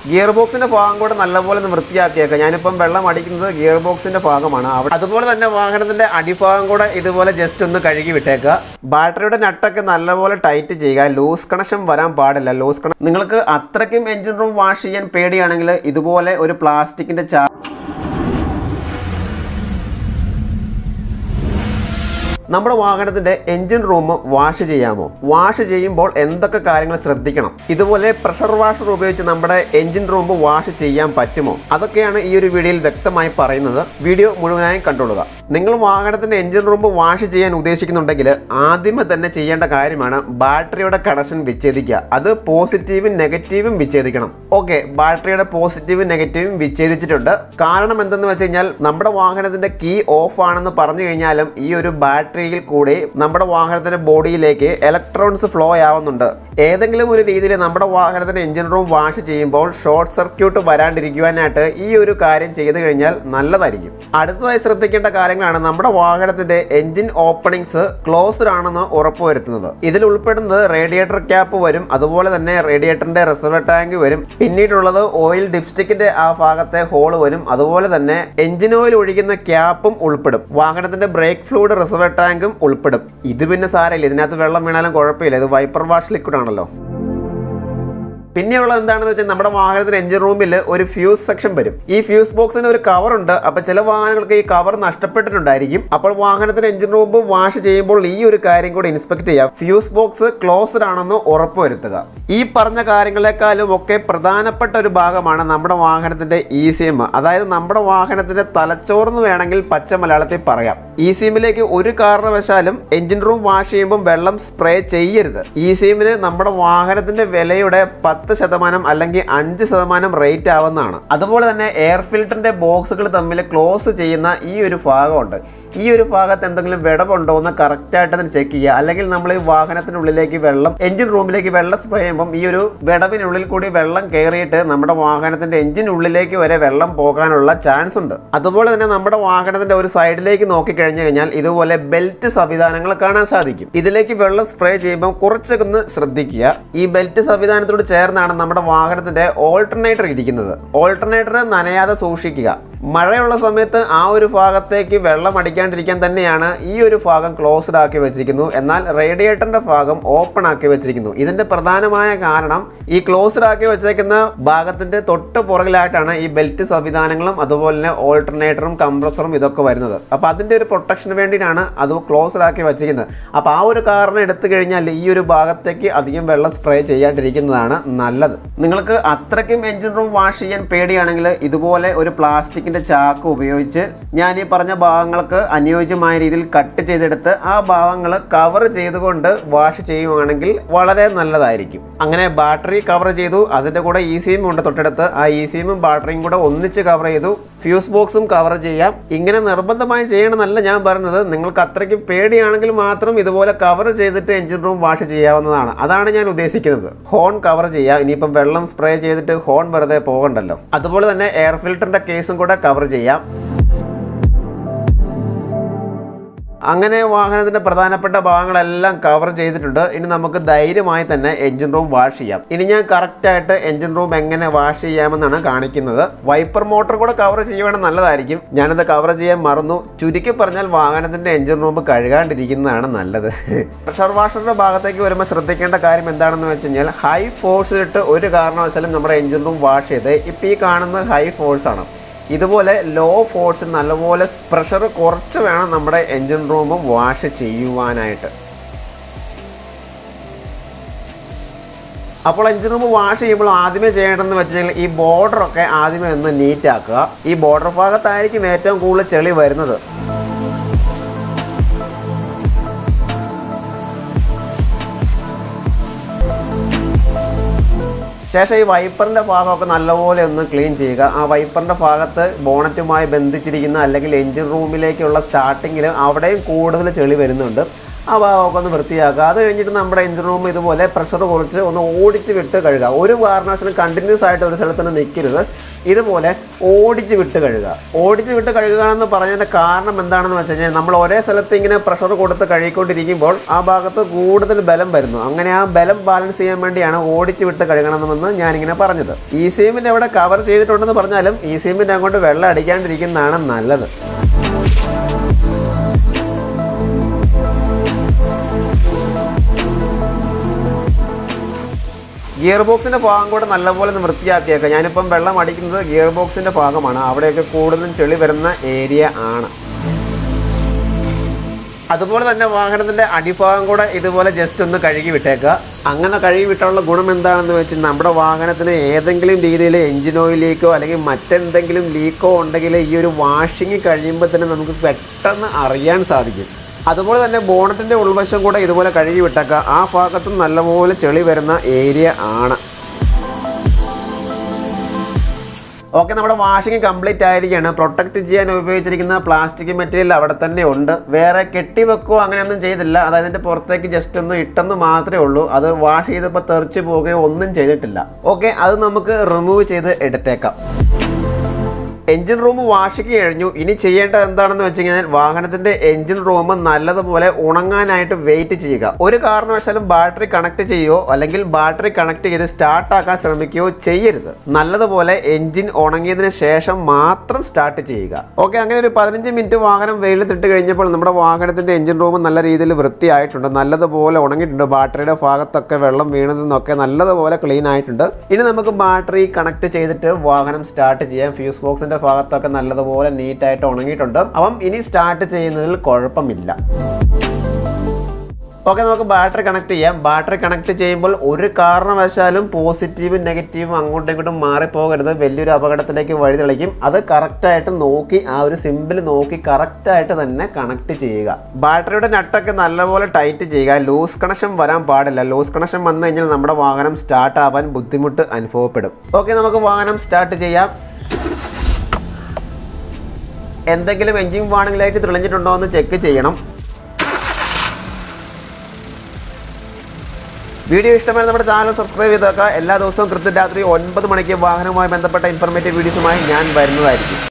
gear ബോക്സിന്റെ ഭാഗം കൂടെ നല്ലപോലെ ഒന്ന് വൃത്തിയാക്കിയേക്കാം ഞാനിപ്പം വെള്ളം അടിക്കുന്നത് ഗിയർ ബോക്സിന്റെ ഭാഗമാണ് അവിടെ അതുപോലെ തന്നെ വാഹനത്തിന്റെ അടിഭാഗം കൂടെ ഇതുപോലെ ജസ്റ്റ് ഒന്ന് കഴുകി വിട്ടേക്കുക ബാറ്ററിയുടെ നട്ടൊക്കെ നല്ലപോലെ ടൈറ്റ് ചെയ്യുക ലൂസ് കണക്ഷൻ വരാൻ പാടില്ല ലൂസ് കണക്ഷൻ നിങ്ങൾക്ക് അത്രയ്ക്കും എഞ്ചിൻ റൂം വാഷ് ചെയ്യാൻ പേടിയാണെങ്കിൽ ഇതുപോലെ ഒരു പ്ലാസ്റ്റിക്കിന്റെ ചാ നമ്മുടെ വാഹനത്തിന്റെ എഞ്ചിൻ റൂം വാഷ് ചെയ്യാമോ വാഷ് ചെയ്യുമ്പോൾ എന്തൊക്കെ കാര്യങ്ങൾ ശ്രദ്ധിക്കണം ഇതുപോലെ പ്രഷർ വാഷർ ഉപയോഗിച്ച് നമ്മുടെ എഞ്ചിൻ റൂം വാഷ് ചെയ്യാൻ പറ്റുമോ അതൊക്കെയാണ് ഈ ഒരു വീഡിയോയിൽ വ്യക്തമായി പറയുന്നത് വീഡിയോ മുഴുവനായും കണ്ടോളുക നിങ്ങൾ വാഹനത്തിന്റെ എഞ്ചിൻ റൂം വാഷ് ചെയ്യാൻ ഉദ്ദേശിക്കുന്നുണ്ടെങ്കിൽ ആദ്യമേ തന്നെ ചെയ്യേണ്ട കാര്യമാണ് ബാറ്ററിയുടെ കണക്ഷൻ വിച്ഛേദിക്കുക അത് പോസിറ്റീവും നെഗറ്റീവും വിച്ഛേദിക്കണം ഓക്കെ ബാറ്ററിയുടെ പോസിറ്റീവും നെഗറ്റീവും വിച്ഛേദിച്ചിട്ടുണ്ട് കാരണം എന്തെന്ന് വെച്ച് കഴിഞ്ഞാൽ നമ്മുടെ വാഹനത്തിന്റെ കീ ഓഫ് ആണെന്ന് പറഞ്ഞു കഴിഞ്ഞാലും ഈ ഒരു ബാറ്ററിയിൽ കൂടി നമ്മുടെ വാഹനത്തിന്റെ ബോഡിയിലേക്ക് ഇലക്ട്രോൺസ് ഫ്ലോ ആവുന്നുണ്ട് ഏതെങ്കിലും ഒരു രീതിയിൽ നമ്മുടെ വാഹനത്തിന്റെ എഞ്ചിൻ റൂം വാഷ് ചെയ്യുമ്പോൾ ഷോർട്ട് സർക്യൂട്ട് വരാണ്ടിരിക്കുവാനായിട്ട് ഈ ഒരു കാര്യം ചെയ്തു കഴിഞ്ഞാൽ നല്ലതായിരിക്കും അടുത്തതായി ശ്രദ്ധിക്കേണ്ട കാര്യങ്ങളാണ് നമ്മുടെ വാഹനത്തിന്റെ എഞ്ചിൻ ഓപ്പണിങ്സ് ക്ലോസ്ഡ് ആണെന്ന് ഉറപ്പുവരുത്തുന്നത് ഇതിൽ ഉൾപ്പെടുന്നത് റേഡിയേറ്റർ ക്യാപ്പ് വരും അതുപോലെ തന്നെ റേഡിയേറ്ററിന്റെ റിസർവ് ടാങ്ക് വരും പിന്നീടുള്ളത് ഓയിൽ ഡിപ്സ്റ്റിക്കിന്റെ ആ ഭാഗത്തെ ഹോള് വരും അതുപോലെ തന്നെ എഞ്ചിൻ ഓയിൽ ഒഴിക്കുന്ന ക്യാപ്പും ഉൾപ്പെടും വാഹനത്തിന്റെ ബ്രേക്ക് ഫ്ലൂയിഡ് റിസർവ് ടാങ്കും ഉൾപ്പെടും ഇത് പിന്നെ സാരമില്ല ഇതിനകത്ത് വെള്ളം വീണാലും കുഴപ്പമില്ല ഇത് വൈപ്പർ വാഷ് ലിക്വിഡ് ആണല്ലോ പിന്നെയുള്ളത് എന്താണെന്ന് വെച്ചാൽ നമ്മുടെ വാഹനത്തിന്റെ എഞ്ചിൻ റൂമിൽ ഒരു ഫ്യൂസ് സെക്ഷൻ വരും ഈ ഫ്യൂസ് ബോക്സിന് ഒരു കവർ ഉണ്ട് അപ്പൊ ചില വാഹനങ്ങൾക്ക് ഈ കവർ നഷ്ടപ്പെട്ടിട്ടുണ്ടായിരിക്കും അപ്പോൾ വാഹനത്തിന്റെ എഞ്ചിൻ റൂം വാഷ് ചെയ്യുമ്പോൾ ഈ ഒരു കാര്യം കൂടി ഇൻസ്പെക്ട് ചെയ്യാം ഫ്യൂസ് ബോക്സ് ക്ലോസ്ഡ് ആണെന്ന് ഉറപ്പുവരുത്തുക ഈ പറഞ്ഞ കാര്യങ്ങളെക്കാളും ഒക്കെ പ്രധാനപ്പെട്ട ഒരു ഭാഗമാണ് നമ്മുടെ വാഹനത്തിന്റെ ഇ സി എം അതായത് നമ്മുടെ വാഹനത്തിന്റെ തലച്ചോർന്ന് വേണമെങ്കിൽ പച്ച മലയാളത്തിൽ പറയാം ഇ സി എമ്മിലേക്ക് ഒരു കാരണവശാലും എഞ്ചിൻ റൂം വാഷ് ചെയ്യുമ്പോൾ വെള്ളം സ്പ്രേ ചെയ്യരുത് ഇ സി എമ്മിന് നമ്മുടെ വാഹനത്തിന്റെ വിലയുടെ പത്ത് ശതമാനം അല്ലെങ്കിൽ അഞ്ച് ശതമാനം റേറ്റ് ആവുന്നതാണ് അതുപോലെ തന്നെ എയർ ഫിൽറ്ററിന്റെ ബോക്സുകൾ തമ്മിൽ ക്ലോസ് ചെയ്യുന്ന ഈ ഒരു ഭാഗമുണ്ട് ഈ ഒരു ഭാഗത്ത് എന്തെങ്കിലും വിടവുണ്ടോ എന്ന് കറക്റ്റായിട്ട് തന്നെ ചെക്ക് ചെയ്യുക അല്ലെങ്കിൽ നമ്മൾ ഈ വാഹനത്തിനുള്ളിലേക്ക് വെള്ളം എഞ്ചിൻ റൂമിലേക്ക് വെള്ളം സ്പ്രേ ചെയ്യുമ്പം ഈ ഒരു വിടവിനുള്ളിൽ കൂടി വെള്ളം കയറിയിട്ട് നമ്മുടെ വാഹനത്തിന്റെ എഞ്ചിൻ ഉള്ളിലേക്ക് വരെ വെള്ളം പോകാനുള്ള ചാൻസ് ഉണ്ട് അതുപോലെ തന്നെ നമ്മുടെ വാഹനത്തിന്റെ ഒരു സൈഡിലേക്ക് നോക്കിക്കഴിഞ്ഞു കഴിഞ്ഞാൽ ഇതുപോലെ ബെൽറ്റ് സംവിധാനങ്ങൾ കാണാൻ സാധിക്കും ഇതിലേക്ക് വെള്ളം സ്പ്രേ ചെയ്യുമ്പോൾ കുറച്ചൊക്കെ ഒന്ന് ശ്രദ്ധിക്കുക ഈ ബെൽറ്റ് സംവിധാനത്തോട് ചേർന്നാണ് നമ്മുടെ വാഹനത്തിന്റെ ഓൾട്ടർനേറ്റർ ഇരിക്കുന്നത് ഓൾട്ടർനേറ്റർ നനയാതെ സൂക്ഷിക്കുക മഴയുള്ള സമയത്ത് ആ ഒരു ഭാഗത്തേക്ക് വെള്ളം അടിക്കാണ്ടിരിക്കാൻ തന്നെയാണ് ഈ ഒരു ഭാഗം ക്ലോസ്ഡ് ആക്കി വെച്ചിരിക്കുന്നു എന്നാൽ റേഡിയേറ്ററിന്റെ ഭാഗം ഓപ്പൺ ആക്കി വെച്ചിരിക്കുന്നു ഇതിന്റെ പ്രധാനമായ കാരണം ഈ ക്ലോസ്ഡ് ആക്കി വെച്ചേക്കുന്ന ഭാഗത്തിന്റെ തൊട്ട് പുറകിലായിട്ടാണ് ഈ ബെൽറ്റ് സംവിധാനങ്ങളും അതുപോലെ തന്നെ ഓൾട്ടർനേറ്ററും കംപ്രസറും ഇതൊക്കെ വരുന്നത് അപ്പോൾ അതിന്റെ ഒരു പ്രൊട്ടക്ഷന് വേണ്ടിയിട്ടാണ് അത് ക്ലോസ്ഡ് ആക്കി വെച്ചിരിക്കുന്നത് അപ്പോൾ ആ ഒരു കാരണം എടുത്തു കഴിഞ്ഞാൽ ഈ ഒരു ഭാഗത്തേക്ക് അധികം വെള്ളം സ്പ്രേ ചെയ്യാണ്ടിരിക്കുന്നതാണ് നല്ലത് നിങ്ങൾക്ക് അത്രയ്ക്കും എഞ്ചിൻ റൂം വാഷ് ചെയ്യാൻ പേടിയാണെങ്കിൽ ഇതുപോലെ ഒരു പ്ലാസ്റ്റിക്കിന്റെ ചാക്ക് ഉപയോഗിച്ച് ഞാൻ ഈ പറഞ്ഞ ഭാഗങ്ങൾക്ക് അനുയോജ്യമായ രീതിയിൽ കട്ട് ചെയ്തെടുത്ത് ആ ഭാഗങ്ങൾ കവർ ചെയ്തുകൊണ്ട് വാഷ് ചെയ്യുവാണെങ്കിൽ വളരെ നല്ലതായിരിക്കും അങ്ങനെ ബാറ്ററി കവർ ചെയ്തു അതിൻ്റെ കൂടെ ഇ സിയും ഉണ്ട് തൊട്ടടുത്ത് ആ ഇ സിയും ബാറ്ററിയും കൂടെ ഒന്നിച്ച് കവർ ചെയ്തു ഫ്യൂസ് ബോക്സും കവർ ചെയ്യാം ഇങ്ങനെ നിർബന്ധമായും ചെയ്യണമെന്നല്ല ഞാൻ പറഞ്ഞത് നിങ്ങൾക്ക് അത്രയ്ക്ക് പേടിയാണെങ്കിൽ മാത്രം ഇതുപോലെ കവർ ചെയ്തിട്ട് എഞ്ചിൻ റൂം വാഷ് ചെയ്യാവുന്നതാണ് അതാണ് ഞാൻ ഉദ്ദേശിക്കുന്നത് ഹോൺ കവർ ചെയ്യാം ഇനിയിപ്പം വെള്ളം സ്പ്രേ ചെയ്തിട്ട് ഹോൺ വെറുതെ പോകണ്ടല്ലോ അതുപോലെ തന്നെ എയർ ഫിൽറ്ററിന്റെ കേസും കൂടെ കവർ ചെയ്യാം അങ്ങനെ വാഹനത്തിന്റെ പ്രധാനപ്പെട്ട ഭാഗങ്ങളെല്ലാം കവർ ചെയ്തിട്ടുണ്ട് ഇനി നമുക്ക് ധൈര്യമായി തന്നെ എഞ്ചിൻ റൂം വാഷ് ചെയ്യാം ഇനി ഞാൻ കറക്റ്റ് ആയിട്ട് എഞ്ചിൻ റൂം എങ്ങനെ വാഷ് ചെയ്യാമെന്നാണ് കാണിക്കുന്നത് വൈപ്പർ മോട്ടർ കൂടെ കവർ ചെയ്യുവാണെങ്കിൽ നല്ലതായിരിക്കും ഞാനത് കവർ ചെയ്യാൻ മറന്നു ചുരുക്കി പറഞ്ഞാൽ വാഹനത്തിന്റെ എഞ്ചിൻ റൂം കഴുകാണ്ടിരിക്കുന്നതാണ് നല്ലത് പ്രഷർ വാഷറിന്റെ ഭാഗത്തേക്ക് വരുമ്പോൾ ശ്രദ്ധിക്കേണ്ട കാര്യം എന്താണെന്ന് വെച്ച് കഴിഞ്ഞാൽ ഹൈ ഫോഴ്സിലിട്ട് ഒരു കാരണവശാലും നമ്മുടെ എഞ്ചിൻ റൂം വാഷ് ചെയ്ത് ഇപ്പം ഈ കാണുന്നത് ഹൈ ഫോഴ്സ് ആണ് ഇതുപോലെ ലോ ഫോഴ്സിൽ നല്ലപോലെ പ്രഷർ കുറച്ച് വേണം നമ്മുടെ എൻജിൻ റൂം വാഷ് ചെയ്യുവാനായിട്ട് അപ്പോൾ എഞ്ചിൻ റൂം വാഷ് ചെയ്യുമ്പോൾ ആദ്യമേ ചെയ്യേണ്ടതെന്ന് വെച്ച് കഴിഞ്ഞാൽ ഈ ബോർഡറൊക്കെ ആദ്യമേ ഒന്ന് നീറ്റ് ആക്കുക ഈ ബോർഡർ ഭാഗത്തായിരിക്കും ഏറ്റവും കൂടുതൽ ചെളി വരുന്നത് ശേഷം ഈ വൈപ്പറിന്റെ ഭാഗമൊക്കെ നല്ലപോലെ ഒന്ന് ക്ലീൻ ചെയ്യുക ആ വൈപ്പറിന്റെ ഭാഗത്ത് ബോണറ്റുമായി ബന്ധിച്ചിരിക്കുന്ന അല്ലെങ്കിൽ എഞ്ചിൻ റൂമിലേക്കുള്ള സ്റ്റാർട്ടിങ്ങിൽ അവിടെയും കൂടുതൽ ചെളി വരുന്നുണ്ട് ആ ഭാഗമൊക്കെ ഒന്ന് വൃത്തിയാക്കുക അത് കഴിഞ്ഞിട്ട് നമ്മുടെ എഞ്ചിൻ റൂം ഇതുപോലെ പ്രഷർ കുറച്ച് ഒന്ന് ഓടിച്ച് വിട്ട് കഴുകുക ഒരു കാരണവശാലും കണ്ടിന്യൂസ് ആയിട്ട് ഒരു സ്ഥലത്ത് തന്നെ നിൽക്കരുത് ഇതുപോലെ ഓടിച്ച് വിട്ട് കഴുകുക ഓടിച്ച് വിട്ട് കഴുകുക എന്ന് പറഞ്ഞതിൻ്റെ കാരണം എന്താണെന്ന് വെച്ച് കഴിഞ്ഞാൽ നമ്മൾ ഒരേ സ്ഥലത്ത് ഇങ്ങനെ പ്രഷർ കൊടുത്ത് കഴുകിക്കൊണ്ടിരിക്കുമ്പോൾ ആ ഭാഗത്ത് കൂടുതൽ ബലം വരുന്നു അങ്ങനെ ആ ബലം ബാലൻസ് ചെയ്യാൻ വേണ്ടിയാണ് ഓടിച്ച് വിട്ട് കഴുകണമെന്ന് ഞാനിങ്ങനെ പറഞ്ഞത് ഈ സീമിൻ്റെ അവിടെ കവർ ചെയ്തിട്ടുണ്ടെന്ന് പറഞ്ഞാലും ഈ സീമിൻ്റെ അങ്ങോട്ട് വെള്ളം അടിക്കാണ്ടിരിക്കുന്നതാണ് നല്ലത് ഗിയർ ബോക്സിന്റെ ഭാഗം കൂടെ നല്ലപോലെ ഒന്ന് വൃത്തിയാക്കിയേക്കാം ഞാനിപ്പം വെള്ളം അടിക്കുന്നത് ഗിയർ ബോക്സിന്റെ ഭാഗമാണ് അവിടെയൊക്കെ കൂടുതലും ചെളി വരുന്ന ഏരിയ ആണ് അതുപോലെ തന്നെ വാഹനത്തിന്റെ അടിഭാഗം കൂടെ ഇതുപോലെ ജസ്റ്റ് ഒന്ന് കഴുകി വിട്ടേക്കുക അങ്ങനെ കഴുകി വിട്ടുള്ള ഗുണം എന്താണെന്ന് വെച്ചാൽ നമ്മുടെ വാഹനത്തിന് ഏതെങ്കിലും രീതിയിൽ എഞ്ചിൻ ഓയിൽ ലീക്കോ അല്ലെങ്കിൽ മറ്റെന്തെങ്കിലും ലീക്കോ ഉണ്ടെങ്കിൽ ഈ ഒരു വാഷിങ് കഴിയുമ്പോൾ തന്നെ നമുക്ക് പെട്ടെന്ന് അറിയാൻ സാധിക്കും അതുപോലെ തന്നെ ബോണറ്റിന്റെ ഉൾവശം കൂടെ ഇതുപോലെ കഴുകി വിട്ടേക്കുക ആ ഭാഗത്തും നല്ലപോലെ ചെളി വരുന്ന ഏരിയ ആണ് ഓക്കെ നമ്മുടെ വാഷിംഗ് കംപ്ലീറ്റ് ആയിരിക്കുകയാണ് പ്രൊട്ടക്റ്റ് ചെയ്യാൻ ഉപയോഗിച്ചിരിക്കുന്ന പ്ലാസ്റ്റിക് മെറ്റീരിയൽ അവിടെ തന്നെ ഉണ്ട് വേറെ കെട്ടി വെക്കുകയോ അങ്ങനെയൊന്നും ചെയ്തില്ല അത് അതിൻ്റെ പുറത്തേക്ക് ജസ്റ്റ് ഒന്ന് ഇട്ടെന്ന് മാത്രമേ ഉള്ളൂ അത് വാഷ് ചെയ്തപ്പോൾ തെറിച്ച് പോവുകയോ ഒന്നും ചെയ്തിട്ടില്ല ഓക്കെ അത് നമുക്ക് റിമൂവ് ചെയ്ത് എടുത്തേക്കാം എഞ്ചിൻ റൂം വാഷിക്ക് കഴിഞ്ഞു ഇനി ചെയ്യേണ്ടത് എന്താണെന്ന് വെച്ച് കഴിഞ്ഞാൽ വാഹനത്തിന്റെ എഞ്ചിൻ റൂം നല്ലതുപോലെ ഉണങ്ങാനായിട്ട് വെയിറ്റ് ചെയ്യുക ഒരു കാരണവശാലും ബാറ്ററി കണക്ട് ചെയ്യുകയോ അല്ലെങ്കിൽ ബാറ്ററി കണക്ട് ചെയ്ത് സ്റ്റാർട്ട് ആക്കാൻ ശ്രമിക്കുകയോ ചെയ്യരുത് നല്ലതുപോലെ എഞ്ചിൻ ഉണങ്ങിയതിന് ശേഷം മാത്രം സ്റ്റാർട്ട് ചെയ്യുക ഓക്കെ അങ്ങനെ ഒരു പതിനഞ്ച് മിനിറ്റ് വാഹനം വെയിലത്തിട്ട് കഴിഞ്ഞപ്പോൾ നമ്മുടെ വാഹനത്തിന്റെ എഞ്ചിൻ റൂം നല്ല രീതിയിൽ വൃത്തിയായിട്ടുണ്ട് നല്ലതുപോലെ ഉണങ്ങിയിട്ടുണ്ട് ബാറ്ററിയുടെ ഭാഗത്തൊക്കെ വെള്ളം വീണതെന്നൊക്കെ നല്ലതുപോലെ ക്ലീൻ ആയിട്ടുണ്ട് ഇനി നമുക്ക് ബാറ്ററി കണക്ട് ചെയ്തിട്ട് വാഹനം സ്റ്റാർട്ട് ചെയ്യാം ഫ്യൂസ് ബോക്സിന്റെ ഭാഗത്തൊക്കെ നല്ലതുപോലെ നീറ്റായിട്ട് ഉണങ്ങിയിട്ടുണ്ട് അപ്പം ഇനി സ്റ്റാർട്ട് ചെയ്യുന്നതിൽ കുഴപ്പമില്ല ഓക്കെ നമുക്ക് ബാറ്ററി കണക്ട് ചെയ്യാം ബാറ്ററി കണക്ട് ചെയ്യുമ്പോൾ ഒരു കാരണവശാലും പോസിറ്റീവും നെഗറ്റീവും അങ്ങോട്ടും ഇങ്ങോട്ടും മാറിപ്പോകരുത് വലിയൊരു അപകടത്തിലേക്ക് വഴിതെളിക്കും അത് കറക്റ്റായിട്ട് നോക്കി ആ ഒരു സിമ്പിൾ നോക്കി കറക്റ്റായിട്ട് തന്നെ കണക്ട് ചെയ്യുക ബാറ്ററിയുടെ നട്ടൊക്കെ നല്ലപോലെ ടൈറ്റ് ചെയ്യുക ലൂസ് കണക്ഷൻ വരാൻ പാടില്ല ലൂസ് കണക്ഷൻ വന്നു കഴിഞ്ഞാൽ നമ്മുടെ വാഹനം സ്റ്റാർട്ട് ആവാൻ ബുദ്ധിമുട്ട് അനുഭവപ്പെടും ഓക്കെ നമുക്ക് വാഹനം സ്റ്റാർട്ട് ചെയ്യാം എന്തെങ്കിലും എഞ്ചിൻ വാണിംഗ് ലൈറ്റ് തെളിഞ്ഞിട്ടുണ്ടോ എന്ന് ചെക്ക് ചെയ്യണം വീഡിയോ ഇഷ്ടമായി നമ്മുടെ ചാനൽ സബ്സ്ക്രൈബ് ചെയ്തേക്കുക എല്ലാ ദിവസവും കൃത്യം രാത്രി ഒൻപത് മണിക്ക് വാഹനവുമായി ബന്ധപ്പെട്ട ഇൻഫർമേറ്റീവ് വീഡിയോസുമായി ഞാൻ വരുന്നതായിരിക്കും